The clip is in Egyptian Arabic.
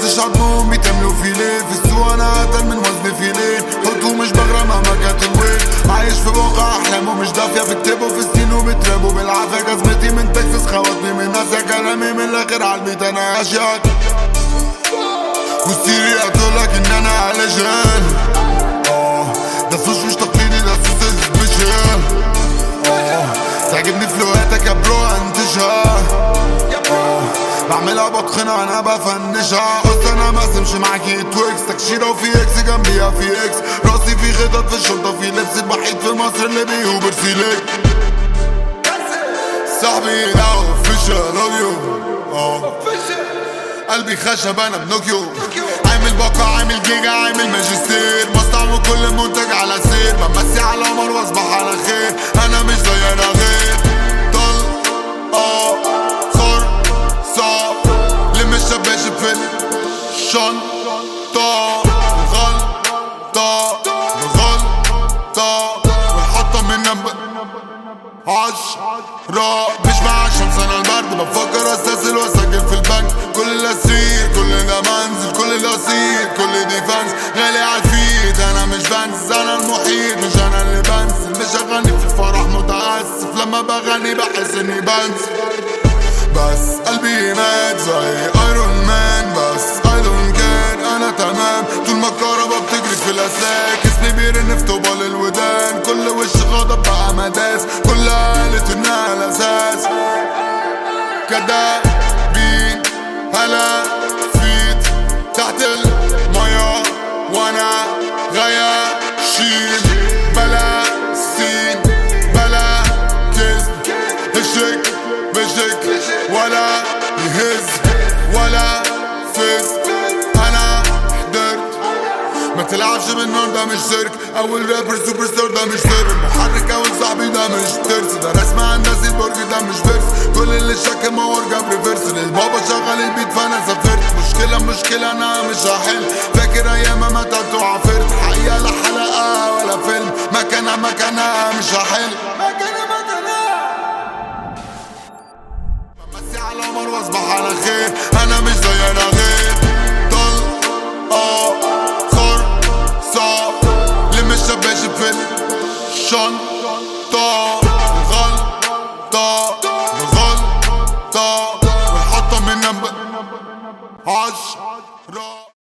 شفتش عضمهم يتعملوا فيليه في السوق انا اتقل من وزن فيلين حطوا مش بغرى مهما كانت الوين عايش في واقع احلامه مش دافية بكتبه في السين وبترابوا بالعافية جزمتي من تكساس خواتمي من اسيا كلامي من الاخر عالبيت انا اشياك وستيري اقولك ان انا علشان اه ده صوص مش تقليدي ده صوص سبيشال اه تعجبني فلوقاتك يا برو انتشها اه بعملها بتخنها انا بفنشها اصل انا ما اسمش معاكي تويكس تكشيره وفي اكس جنبيها في اكس راسي في خطط في الشنطه في لبس الوحيد في مصر اللي بيوبر سيليك صاحبي ده اوفيشال اوديو اه قلبي خشب انا بنوكيو عامل باقة عامل جيجا عامل ماجستير مصنع وكل منتج على سير بمسي على قمر واصبح على خير انا مش زي انا غير طل اه خر صعب لم الشباش في الشنطة غلطة غلطة والحطة من نمبر عشرة مش مع الشمس انا البرد بفكر استسهل واسجل في البنك كل الاسير كل ده منزل كل الاسير كل دي فانز غالي عالفيد انا مش بنزل انا المحيط مش انا اللي بنزل مش اغني في الفرح متاسف لما بغني بحس اني بنزل بس قلبي مات زي ايرون مان بس اي دونت كير انا تمام طول ما الكهربا بتجري في الاسلاك اسمي بيرن في طوبة الودان كل وش غضب بقى مداس كلها قالت انها الاساس كدابين هلا فيت تحت المية وانا غياشيم بلا سين بلا كذب هشك بشك ولا يهز ولا فز انا حضرت ما تلعبش بالنار ده مش سيرك اول رابر سوبر ستار ده مش سر محرك اول صاحبي ده مش ترس ده رسم هندسي البرج ده مش فيرس كل اللي شك مور جاب ريفرس للبابا شغل البيت فانا سافرت مشكلة مشكلة انا مش هحل فاكر ايام ما تعبت وعافرت حقيقة لا حلقة ولا فيلم مكانها مكانها مش هحل مكانها مكانها بمسي على قمر واصبح على خير انا مش زي انا غير طل اه خر صعب لم الشباش في الشنطة غلطة غلطة والحطة من نمبر عشرة